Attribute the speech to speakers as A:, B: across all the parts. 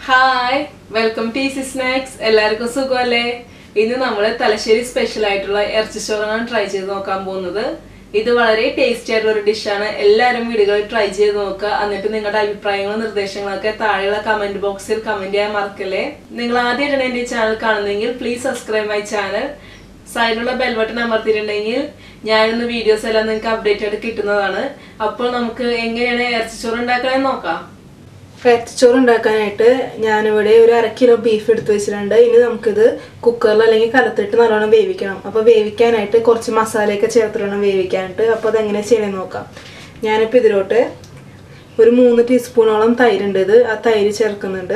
A: Hi welcome to easy snacks എല്ലാവർക്കും സുഖമല്ലേ ഇന്ന് നമ്മൾ തലശ്ശേരി സ്പെഷ്യൽ ആയിട്ടുള്ള ഇറച്ചിച്ചോറാണ് ട്രൈ ചെയ്ത് നോക്കാൻ പോകുന്നത് ഇത് വളരെ ടേസ്റ്റി ആയിട്ടുള്ള ഒരു ഡിഷാണ് എല്ലാവരും വീടുകളിൽ ട്രൈ ചെയ്ത് നോക്കുക എന്നിട്ട് നിങ്ങളുടെ അഭിപ്രായങ്ങളും നിർദ്ദേശങ്ങളൊക്കെ താഴെയുള്ള കമന്റ് ബോക്സിൽ കമന്റ് ചെയ്യാൻ മറക്കല്ലേ നിങ്ങൾ ആദ്യമായിട്ടാണ് എൻ്റെ ചാനൽ കാണുന്നതെങ്കിൽ പ്ലീസ് സബ്സ്ക്രൈബ് മൈ ചാനൽ സൈഡിലുള്ള ബെൽ ബട്ടൺ അമർത്തിയിട്ടുണ്ടെങ്കിൽ ഞാനിന്ന് വീഡിയോസ് എല്ലാം നിങ്ങൾക്ക് അപ്ഡേറ്റ് ആയിട്ട് കിട്ടുന്നതാണ് അപ്പോൾ നമുക്ക് എങ്ങനെയാണ് ഇറച്ചിച്ചോറ് ഉണ്ടാക്കണമെന്ന് നോക്കാം
B: ഇറച്ചിച്ചോറ് ഉണ്ടാക്കാനായിട്ട് ഞാനിവിടെ ഒരു അര കിലോ ബീഫ് എടുത്ത് വെച്ചിട്ടുണ്ട് ഇനി നമുക്കിത് കുക്കറിൽ അല്ലെങ്കിൽ കലത്തിട്ട് നല്ലോണം വേവിക്കണം അപ്പോൾ വേവിക്കാനായിട്ട് കുറച്ച് മസാലയൊക്കെ ചേർത്തിട്ട് വേണം വേവിക്കാനായിട്ട് അപ്പോൾ അതെങ്ങനെ ചെയ്യണമെന്ന് നോക്കാം ഞാനിപ്പോൾ ഇതിലോട്ട് ഒരു മൂന്ന് ടീസ്പൂണോളം തൈരുണ്ട് ഇത് ആ തൈര് ചേർക്കുന്നുണ്ട്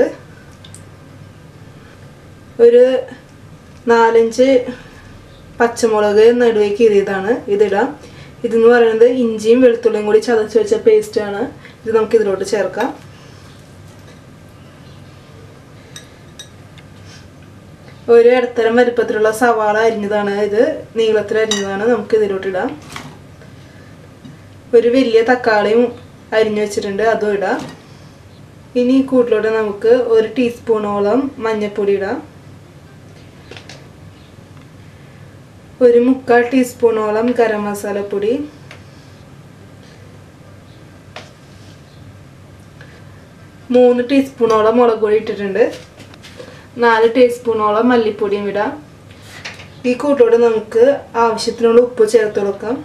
B: ഒരു നാലഞ്ച് പച്ചമുളക് നടുവേക്ക് കീറിയതാണ് ഇതിടാം ഇതെന്ന് പറയുന്നത് ഇഞ്ചിയും വെളുത്തുള്ളിയും കൂടി ചതച്ച് വെച്ച പേസ്റ്റാണ് ഇത് നമുക്ക് ഇതിലോട്ട് ചേർക്കാം ഒരു ഇടത്തരം വലുപ്പത്തിലുള്ള സവാള അരിഞ്ഞതാണ് ഇത് നീളത്തിൽ അരിഞ്ഞതാണ് നമുക്ക് ഇതിലോട്ട് ഇടാം ഒരു വലിയ തക്കാളിയും അരിഞ്ഞു വെച്ചിട്ടുണ്ട് അതും ഇടാം ഇനി ഈ കൂട്ടിലോട്ട് നമുക്ക് ഒരു ടീസ്പൂണോളം മഞ്ഞൾപ്പൊടി ഇടാം ഒരു മുക്കാൽ ടീസ്പൂണോളം ഗരം മസാലപ്പൊടി മൂന്ന് ടീസ്പൂണോളം മുളക് പൊടി ഇട്ടിട്ടുണ്ട് നാല് ടീസ്പൂണോളം മല്ലിപ്പൊടിയും ഇടാം ഈ കൂട്ടോടെ നമുക്ക് ആവശ്യത്തിനുള്ള ഉപ്പ് ചേർത്ത് കൊടുക്കാം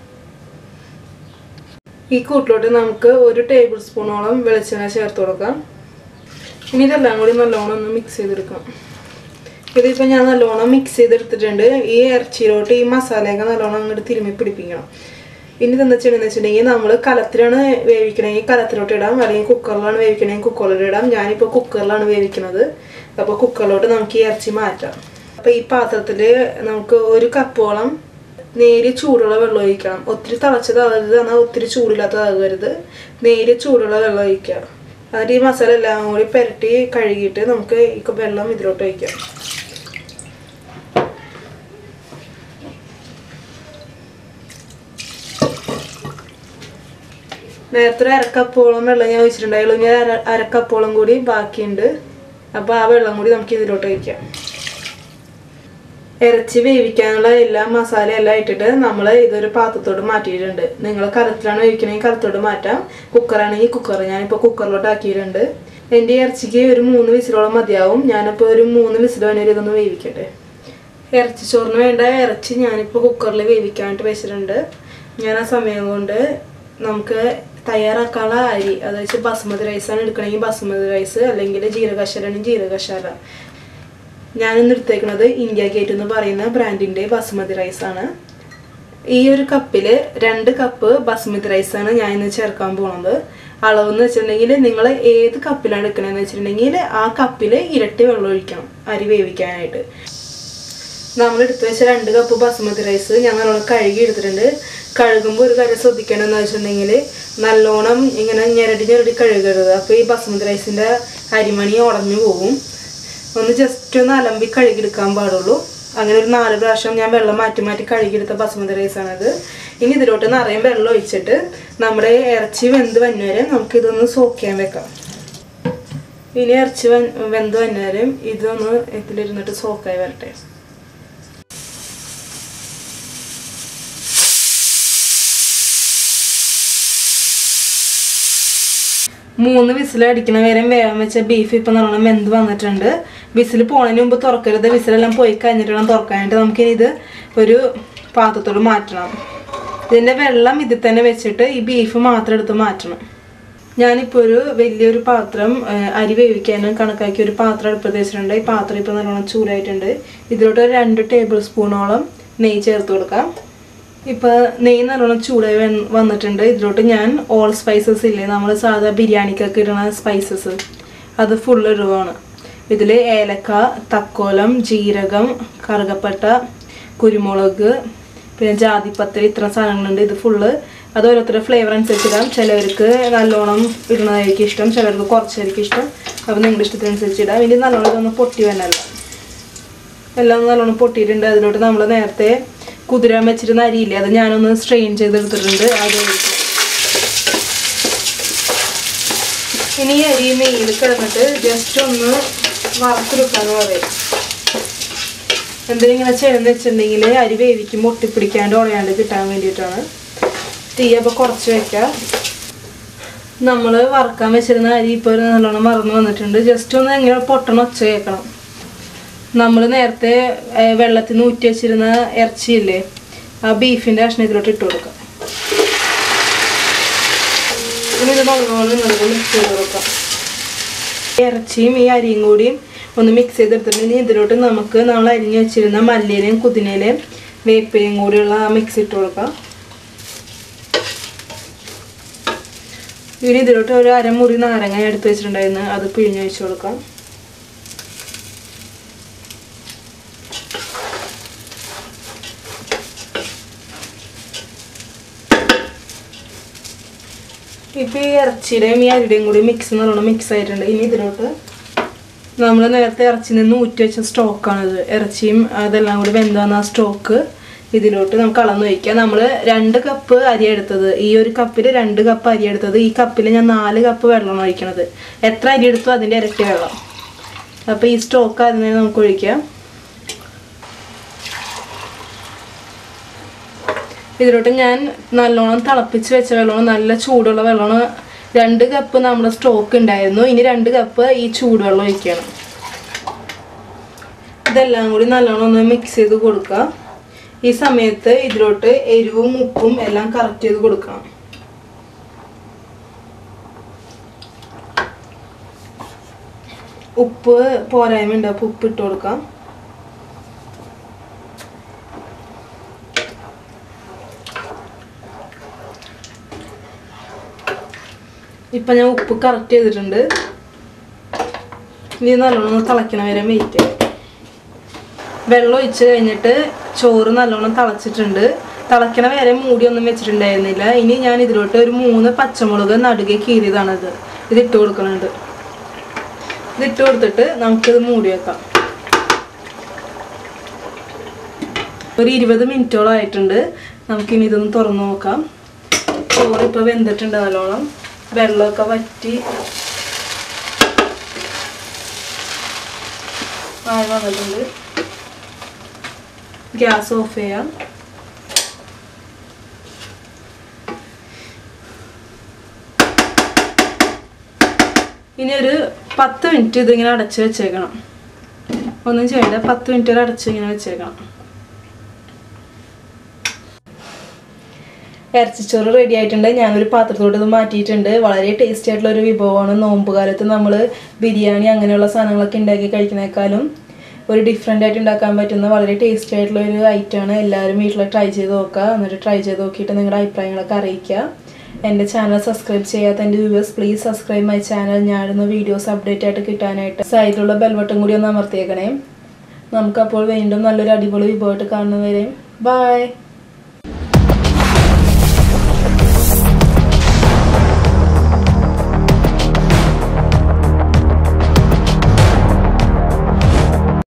B: ഈ കൂട്ടിലോട്ട് നമുക്ക് ഒരു ടേബിൾ സ്പൂണോളം വെളിച്ചെണ്ണ ചേർത്ത് കൊടുക്കാം ഇനി ഇതെല്ലാം കൂടി നല്ലോണം ഒന്ന് മിക്സ് ചെയ്തെടുക്കാം ഇതിപ്പോൾ ഞാൻ നല്ലോണം മിക്സ് ചെയ്തെടുത്തിട്ടുണ്ട് ഈ ഇറച്ചിയിലോട്ട് ഈ മസാലയൊക്കെ നല്ലോണം അങ്ങോട്ട് തിരുമ്മി പിടിപ്പിക്കണം ഇനി എന്താ ചെയ്യണമെന്ന് വെച്ചിട്ടുണ്ടെങ്കിൽ നമ്മൾ കലത്തിലാണ് വേവിക്കണമെങ്കിൽ കലത്തിലോട്ട് ഇടാം അല്ലെങ്കിൽ കുക്കറിലാണ് വേവിക്കണമെങ്കിൽ കുക്കറിലോട്ട് ഇടാം ഞാനിപ്പോൾ കുക്കറിലാണ് വേവിക്കുന്നത് അപ്പോൾ കുക്കറിലോട്ട് നമുക്ക് ഈ ഇറച്ചി മാറ്റാം അപ്പോൾ ഈ പാത്രത്തിൽ നമുക്ക് ഒരു കപ്പോളം നേരിയ ചൂടുള്ള വെള്ളം ഒഴിക്കണം ഒത്തിരി തിളച്ചതാകരുത് എന്നാൽ ഒത്തിരി ചൂടില്ലാത്തതാകരുത് നേരിയ ചൂടുള്ള വെള്ളം ഒഴിക്കുക എന്നിട്ട് ഈ മസാല എല്ലാം കൂടി പുരട്ടി കഴുകിയിട്ട് നമുക്ക് ഈ വെള്ളം ഇതിലോട്ട് ഒഴിക്കാം നേരത്തെ ഒരു അരക്കപ്പോളം വെള്ളം ഞാൻ ഒഴിച്ചിട്ടുണ്ടായുള്ളൂ ഇനി അര അരക്കപ്പോളം കൂടി ബാക്കിയുണ്ട് അപ്പോൾ ആ വെള്ളം കൂടി നമുക്ക് ഇതിലോട്ട് ഒഴിക്കാം ഇറച്ചി വേവിക്കാനുള്ള എല്ലാ മസാല എല്ലാം ഇട്ടിട്ട് നമ്മൾ ഇതൊരു പാത്രത്തോട് മാറ്റിയിട്ടുണ്ട് നിങ്ങൾ കലത്തിലാണ് വേവിക്കണമെങ്കിൽ കലത്തോട് മാറ്റാം കുക്കറാണെങ്കിൽ കുക്കർ ഞാനിപ്പോൾ കുക്കറിലോട്ട് ആക്കിയിട്ടുണ്ട് എൻ്റെ ഇറച്ചിക്ക് ഒരു മൂന്ന് വിസിലോളം മതിയാവും ഞാനിപ്പോൾ ഒരു മൂന്ന് വിസിൽ വരെ ഇതൊന്ന് വേവിക്കട്ടെ ഇറച്ചി ചോറിന് വേണ്ട ഇറച്ചി ഞാനിപ്പോൾ കുക്കറിൽ വേവിക്കാനായിട്ട് വെച്ചിട്ടുണ്ട് ഞാൻ ആ സമയം കൊണ്ട് നമുക്ക് തയ്യാറാക്കാനുള്ള അരി അതായത് ബസുമതി റൈസാണ് എടുക്കണമെങ്കിൽ ബസുമതി റൈസ് അല്ലെങ്കിൽ ജീരകശാലാണെങ്കിൽ ജീരകശാല ഞാനിന്ന് എടുത്തേക്കുന്നത് ഇന്ത്യ ഗേറ്റ് എന്ന് പറയുന്ന ബ്രാൻഡിൻ്റെ ബസുമതി റൈസാണ് ഈ ഒരു കപ്പിൽ രണ്ട് കപ്പ് ബസുമതി റൈസാണ് ഞാൻ ഇന്ന് ചേർക്കാൻ പോകുന്നത് അളവെന്ന് വെച്ചിട്ടുണ്ടെങ്കിൽ നിങ്ങൾ ഏത് കപ്പിലാണ് എടുക്കണമെന്ന് വെച്ചിട്ടുണ്ടെങ്കിൽ ആ കപ്പിൽ ഇരട്ടി വെള്ളം ഒഴിക്കണം അരി വേവിക്കാനായിട്ട് നമ്മൾ എടുത്തു വെച്ച രണ്ട് കപ്പ് ബസുമതി റൈസ് ഞാൻ നല്ലോണം കഴുകി എടുത്തിട്ടുണ്ട് കഴുകുമ്പോൾ ഒരു കാര്യം ശ്രദ്ധിക്കേണ്ടതെന്ന് വെച്ചിട്ടുണ്ടെങ്കിൽ നല്ലോണം ഇങ്ങനെ ഞെരടി ഞെരടി കഴുകരുത് അപ്പോൾ ഈ ബസുമതി റൈസിൻ്റെ അരിമണി ഉടഞ്ഞു പോകും ഒന്ന് ജസ്റ്റ് ഒന്ന് അലമ്പി കഴുകിയെടുക്കാൻ പാടുള്ളൂ അങ്ങനെ ഒരു നാല് പ്രാവശ്യം ഞാൻ വെള്ളം മാറ്റി മാറ്റി കഴുകിയെടുത്ത ബസുമതി റൈസാണത് ഇനി ഇതിലോട്ട് നിറയെ വെള്ളം ഒഴിച്ചിട്ട് നമ്മുടെ ഇറച്ചി വെന്ത് വന്നവരെ നമുക്ക് ഇതൊന്ന് സോക്ക് ചെയ്യാൻ വെക്കാം ഇനി ഇറച്ചി വെന്ത് വന്നവരും ഇതൊന്ന് ഇതിലിരുന്നിട്ട് സോക്കായി വരട്ടെ മൂന്ന് വിസിൽ അടിക്കണ വരെ വേഗം വെച്ച ബീഫ് ഇപ്പം നല്ലോണം വെന്ത് വന്നിട്ടുണ്ട് വിസിൽ പോണതിന് മുമ്പ് തുറക്കരുത് വിസിലെല്ലാം പോയി കഴിഞ്ഞിട്ട് വേണം തുറക്കാനായിട്ട് നമുക്കിനി ഇത് ഒരു പാത്രത്തോട് മാറ്റണം ഇതിൻ്റെ വെള്ളം ഇതിൽ തന്നെ വെച്ചിട്ട് ഈ ബീഫ് മാത്രം എടുത്ത് മാറ്റണം ഞാനിപ്പോൾ ഒരു വലിയൊരു പാത്രം അരി വേവിക്കാനും കണക്കാക്കി ഒരു പാത്രം എടുപ്പത്ത് വെച്ചിട്ടുണ്ട് ഈ പാത്രം ഇപ്പോൾ നല്ലോണം ചൂടായിട്ടുണ്ട് ഇതിലോട്ട് ഒരു രണ്ട് ടേബിൾ സ്പൂണോളം നെയ്യ് ചേർത്ത് കൊടുക്കാം ഇപ്പോൾ നെയ്യ് നല്ലോണം ചൂടായി വന്ന് വന്നിട്ടുണ്ട് ഇതിലോട്ട് ഞാൻ ഓൾ സ്പൈസസ് ഇല്ലേ നമ്മൾ സാധാ ബിരിയാണിക്കൊക്കെ ഇടുന്ന സ്പൈസസ് അത് ഫുൾ ഇടുവാണ് ഇതിൽ ഏലക്ക തക്കോലം ജീരകം കറുകപ്പട്ട കുരുമുളക് പിന്നെ ജാതിപ്പത്തിരി ഇത്ര സാധനങ്ങളുണ്ട് ഇത് ഫുള്ള് അത് ഓരോരുത്തരുടെ ഫ്ലേവർ അനുസരിച്ച് ഇടാം ചിലവർക്ക് നല്ലോണം ഇടുന്നതായിരിക്കും ഇഷ്ടം ചിലർക്ക് കുറച്ചായിരിക്കും ഇഷ്ടം അപ്പോൾ നിങ്ങളുടെ ഇഷ്ടത്തിനനുസരിച്ച് ഇടാം ഇനി നല്ലോണം ഇതൊന്ന് പൊട്ടി വന്നല്ല എല്ലാം നല്ലോണം പൊട്ടിയിട്ടുണ്ട് അതിലോട്ട് നമ്മൾ നേരത്തെ കുതിരാൻ വെച്ചിരുന്ന അരിയില്ലേ അത് ഞാനൊന്ന് സ്ട്രെയിൻ ചെയ്തെടുത്തിട്ടുണ്ട് അത് ഒഴിക്കും. ഇനി ഈ അരി നെയ്യിൽ കിടന്നിട്ട് ജസ്റ്റ് ഒന്ന് വറുത്തെടുക്കാന്ന് പറയും എന്തെങ്കിലും ഇങ്ങനെ ചെയ്യുന്ന വെച്ചിട്ടുണ്ടെങ്കിൽ അരി വേവിക്കുമ്പോൾ ഒട്ടിപ്പിടിക്കാണ്ട് ഉടയാണ്ട് കിട്ടാൻ വേണ്ടിയിട്ടാണ് തീ അപ്പോൾ കുറച്ച് വെക്കാം നമ്മൾ വറുക്കാൻ വെച്ചിരുന്ന അരി ഇപ്പോൾ ഒരു നല്ലോണം മറന്നു വന്നിട്ടുണ്ട് ജസ്റ്റ് ഒന്ന് എങ്ങനെ പൊട്ടണ ഒച്ച കേൾക്കണം നമ്മൾ നേരത്തെ ഏ, വെള്ളത്തിൽ നിന്ന് ഊറ്റി വെച്ചിരുന്ന ഇറച്ചിയില്ലേ ആ ബീഫിൻ്റെ കഷ്ണത്തിലോട്ട് ഇട്ട് കൊടുക്കാം ഇനി ഇത് നല്ലോണം നിങ്ങൾക്ക് മിക്സ് ചെയ്ത് കൊടുക്കാം ഇറച്ചിയും ഈ അരിയും കൂടിയും ഒന്ന് മിക്സ് ചെയ്തെടുത്തിട്ട് ഇനി ഇതിലോട്ട് നമുക്ക് നമ്മൾ അരിഞ്ഞ് വെച്ചിരുന്ന മല്ലിയിലയും കുതിനയിലയും വേപ്പിലയും കൂടിയുള്ള ആ മിക്സ് ഇട്ട് കൊടുക്കാം ഇനി ഇതിലോട്ട് ഒരു അരമുറി നാരങ്ങ എടുത്ത് വെച്ചിട്ടുണ്ടായിരുന്നു അത് പിഴിഞ്ഞ് വെച്ച് കൊടുക്കാം ഇപ്പം ഈ ഇറച്ചിയുടെയും ഈ അരിയുടെയും കൂടി മിക്സ് നല്ലോണം മിക്സ് ആയിട്ടുണ്ട് ഇനി ഇതിലോട്ട് നമ്മൾ നേരത്തെ ഇറച്ചി നിന്ന് ഊറ്റി വെച്ച സ്റ്റോക്കാണിത് ഇറച്ചിയും അതെല്ലാം കൂടി വെന്താന്ന് ആ സ്റ്റോക്ക് ഇതിലോട്ട് നമുക്ക് അളന്ന് വയ്ക്കാം നമ്മൾ രണ്ട് കപ്പ് അരി എടുത്തത് ഈ ഒരു കപ്പിൽ രണ്ട് കപ്പ് അരി എടുത്തത് ഈ കപ്പിൽ ഞാൻ നാല് കപ്പ് വെള്ളമാണ് ഒഴിക്കണത് എത്ര അരി എടുത്തോ അതിൻ്റെ ഇരട്ടി വെള്ളം അപ്പോൾ ഈ സ്റ്റോക്ക് അതിനെ നമുക്ക് ഒഴിക്കാം ഇതിലോട്ട് ഞാൻ നല്ലോണം തിളപ്പിച്ച് വെച്ച വെള്ളമാണ് നല്ല ചൂടുള്ള വെള്ളമാണ് രണ്ട് കപ്പ് നമ്മുടെ സ്റ്റോക്ക് ഉണ്ടായിരുന്നു ഇനി രണ്ട് കപ്പ് ഈ ചൂടുവെള്ളം ഒഴിക്കണം ഇതെല്ലാം കൂടി നല്ലോണം ഒന്ന് മിക്സ് ചെയ്ത് കൊടുക്കുക ഈ സമയത്ത് ഇതിലോട്ട് എരിവും ഉപ്പും എല്ലാം കറക്റ്റ് ചെയ്ത് കൊടുക്കണം ഉപ്പ് പോരായ്മ ഉണ്ട് അപ്പോൾ ഉപ്പ് ഇട്ട് കൊടുക്കാം ഇപ്പം ഞാൻ ഉപ്പ് കറക്റ്റ് ചെയ്തിട്ടുണ്ട് ഇനി നല്ലോണം ഒന്ന് തിളയ്ക്കണ വരെ വെയിറ്റ് ചെയ്യാം വെള്ളം ഒഴിച്ച് കഴിഞ്ഞിട്ട് ചോറ് നല്ലോണം തിളച്ചിട്ടുണ്ട് തിളയ്ക്കണ വരെ മൂടിയൊന്നും വെച്ചിട്ടുണ്ടായിരുന്നില്ല ഇനി ഞാൻ ഇതിലോട്ട് ഒരു മൂന്ന് പച്ചമുളക് നടുകെ കീറിയതാണിത് ഇത് ഇട്ട് കൊടുക്കുന്നുണ്ട് ഇത് ഇട്ട് കൊടുത്തിട്ട് നമുക്കിത് മൂടി വെക്കാം ഒരു ഇരുപത് മിനിറ്റോളം ആയിട്ടുണ്ട് നമുക്കിനി ഇതൊന്ന് തുറന്നു നോക്കാം ചോറ് ഇപ്പോൾ വെന്തിട്ടുണ്ട് നല്ലോണം വെള്ളമൊക്കെ വറ്റി ആയി വന്നിട്ടുണ്ട് ഗ്യാസ് ഓഫ് ചെയ്യാം ഇനി ഒരു പത്ത് മിനിറ്റ് ഇതിങ്ങനെ അടച്ച് വെച്ചേക്കണം ഒന്നും ചെയ്യണ്ട പത്ത് മിനിറ്റ് വരെ അടച്ച് ഇങ്ങനെ വെച്ചേക്കണം ഇറച്ചിച്ചോറ് റെഡി ആയിട്ടുണ്ട് ഞാനൊരു പാത്രത്തോട്ട് ഇത് മാറ്റിയിട്ടുണ്ട് വളരെ ടേസ്റ്റി ആയിട്ടുള്ള ഒരു വിഭവമാണ് നോമ്പ് കാലത്ത് നമ്മൾ ബിരിയാണി അങ്ങനെയുള്ള സാധനങ്ങളൊക്കെ ഉണ്ടാക്കി കഴിക്കുന്നേക്കാളും ഒരു ഡിഫറെൻ്റ് ആയിട്ട് ഉണ്ടാക്കാൻ പറ്റുന്ന വളരെ ടേസ്റ്റി ആയിട്ടുള്ള ഒരു ഐറ്റമാണ് എല്ലാവരും വീട്ടിൽ ട്രൈ ചെയ്ത് നോക്കുക എന്നിട്ട് ട്രൈ ചെയ്ത് നോക്കിയിട്ട് നിങ്ങളുടെ അഭിപ്രായങ്ങളൊക്കെ അറിയിക്കുക എൻ്റെ ചാനൽ സബ്സ്ക്രൈബ് ചെയ്യാത്ത എൻ്റെ viewers please subscribe my channel ഞാനിടുന്ന വീഡിയോസ് അപ്ഡേറ്റ് ആയിട്ട് കിട്ടാനായിട്ട് സൈഡിലുള്ള ബെൽബട്ടൺ കൂടി ഒന്ന് അമർത്തിയേക്കണേ നമുക്കപ്പോൾ വീണ്ടും നല്ലൊരു അടിപൊളി വിഭവമായിട്ട് കാണുന്നവരെയും ബൈ